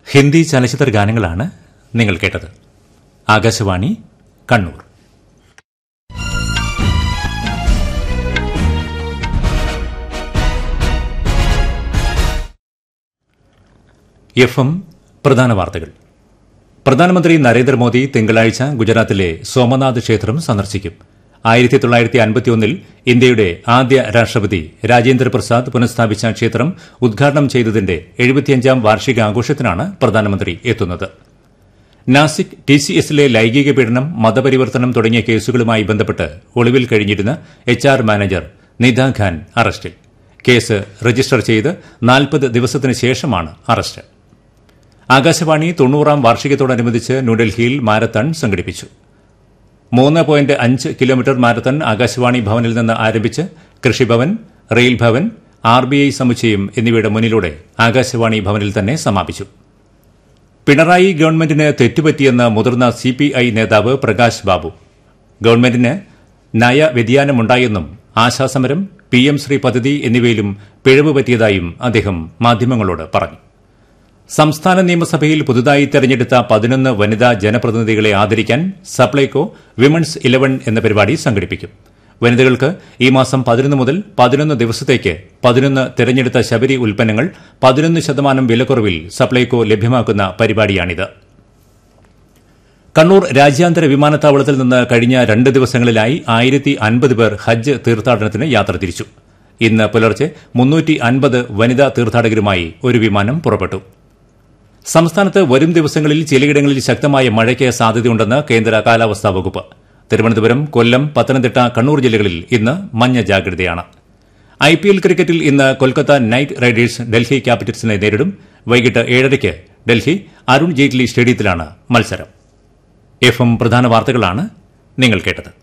ഹിന്ദി ചലച്ചിത്ര ഗാനങ്ങളാണ് നിങ്ങൾ കേട്ടത് ആകാശവാണി കണ്ണൂർ എഫ് എം പ്രധാന വാർത്തകൾ പ്രധാനമന്ത്രി നരേന്ദ്രമോദി തിങ്കളാഴ്ച ഗുജറാത്തിലെ സോമനാഥ് ക്ഷേത്രം സന്ദർശിക്കും ആയിരത്തി തൊള്ളായിരത്തി അൻപത്തിയൊന്നിൽ ഇന്ത്യയുടെ ആദ്യ രാഷ്ട്രപതി രാജേന്ദ്ര പ്രസാദ് പുനഃസ്ഥാപിച്ച ക്ഷേത്രം ഉദ്ഘാടനം ചെയ്തതിന്റെ എഴുപത്തിയഞ്ചാം വാർഷികാഘോഷത്തിനാണ് പ്രധാനമന്ത്രി എത്തുന്നത് നാസിക് ടി സി എസിലെ ലൈംഗിക പീഡനം മതപരിവർത്തനം തുടങ്ങിയ കേസുകളുമായി ബന്ധപ്പെട്ട് ഒളിവിൽ കഴിഞ്ഞിരുന്ന H R manager Nida Khan അറസ്റ്റിൽ കേസ് രജിസ്റ്റർ ചെയ്ത് നാൽപ്പത് ദിവസത്തിന് ശേഷമാണ് അറസ്റ്റ് ആകാശവാണി തൊണ്ണൂറാം വാർഷികത്തോടനുബന്ധിച്ച് ന്യൂഡൽഹിയിൽ മാരത്തൺ സംഘടിപ്പിച്ചു മൂന്ന് പോയിന്റ് അഞ്ച് കിലോമീറ്റർ മാരത്തൺ ആകാശവാണി ഭവനിൽ നിന്ന് ആരംഭിച്ച് Krishi Bhavan rail Bhavan R B I സമുച്ചയം എന്നിവയുടെ മുന്നിലൂടെ ആകാശവാണി ഭവനിൽ തന്നെ സമാപിച്ചു പിണറായി ഗവൺമെന്റിന് തെറ്റുപറ്റിയെന്ന് മുതിർന്ന സി പി ഐ നേതാവ് പ്രകാശ് ബാബു ഗവൺമെന്റിന് നയ വ്യതിയാനമുണ്ടായെന്നും ആശാസമരം പി എം ശ്രീ പദ്ധതി എന്നിവയിലും പിഴവ് പറ്റിയതായും അദ്ദേഹം മാധ്യമങ്ങളോട് പറഞ്ഞു സംസ്ഥാന നിയമസഭയിൽ പുതുതായി തെരഞ്ഞെടുത്ത പതിനൊന്ന് വനിതാ ജനപ്രതിനിധികളെ ആദരിക്കാൻ സപ്ലൈകോ വിമൺസ് ഇലവൻ എന്ന പരിപാടി സംഘടിപ്പിക്കും വനിതകൾക്ക് ഈ മാസം പതിനൊന്ന് മുതൽ പതിനൊന്ന് ദിവസത്തേക്ക് പതിനൊന്ന് തെരഞ്ഞെടുത്ത ശബരി ഉൽപ്പന്നങ്ങൾ പതിനൊന്ന് ശതമാനം വിലക്കുറവിൽ സപ്ലൈകോ ലഭ്യമാക്കുന്ന പരിപാടിയാണിത് കണ്ണൂർ രാജ്യാന്തര വിമാനത്താവളത്തിൽ നിന്ന് കഴിഞ്ഞ രണ്ട് ദിവസങ്ങളിലായി ആയിരത്തി അൻപത് പേർ ഹജ്ജ് തീർത്ഥാടനത്തിന് യാത്ര തിരിച്ചു ഇന്ന് പുലർച്ചെ മുന്നൂറ്റി അൻപത് വനിതാ തീർത്ഥാടകരുമായി ഒരു വിമാനം പുറപ്പെട്ടു സംസ്ഥാനത്ത് വരും ദിവസങ്ങളിൽ ചിലയിടങ്ങളിൽ ശക്തമായ മഴയ്ക്ക് സാധ്യതയുണ്ടെന്ന് കേന്ദ്ര കാലാവസ്ഥാ വകുപ്പ് തിരുവനന്തപുരം കൊല്ലം പത്തനംതിട്ട കണ്ണൂർ ജില്ലകളിൽ ഇന്ന് മഞ്ഞ ജാഗ്രതയാണ് ഐ പി എൽ ക്രിക്കറ്റിൽ ഇന്ന് കൊൽക്കത്ത നൈറ്റ് റൈഡേഴ്സ് ഡൽഹി ക്യാപിറ്റൽസിനെ നേരിടും വൈകിട്ട് ഏഴരയ്ക്ക് ഡൽഹി അരുൺ ജെയ്റ്റ്ലി സ്റ്റേഡിയത്തിലാണ് മത്സരം എഫ് എം പ്രധാന വാർത്തകളാണ് നിങ്ങൾ കേട്ടത്